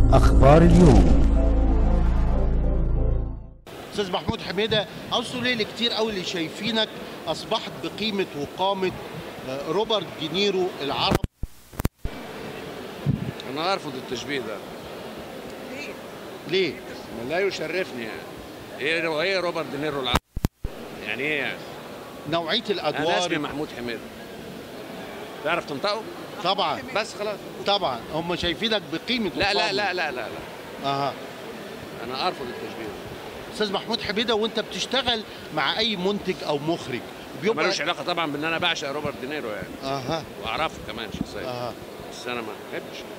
أخبار اليوم استاذ محمود حميده عاوز تقول ايه لكتير قوي اللي شايفينك اصبحت بقيمه وقامه آه، روبرت دينيرو العرب انا ارفض التشبيه ده ليه؟ ما لا يشرفني يعني ايه ايه روبرت دينيرو العربي يعني ايه يعني نوعيه انا اسمي الادوار محمود حميد تعرف تنطقه طبعا بس خلاص طبعا هم شايفينك بقيمه لا لا وقامة. لا لا لا, لا. اها انا ارفض التشبيه ده استاذ محمود حميده وانت بتشتغل مع اي منتج او مخرج ملوش علاقه طبعا بان انا بعشق روبرت دينيرو يعني اها واعرفه كمان شخصيا اها بس انا ما بحبش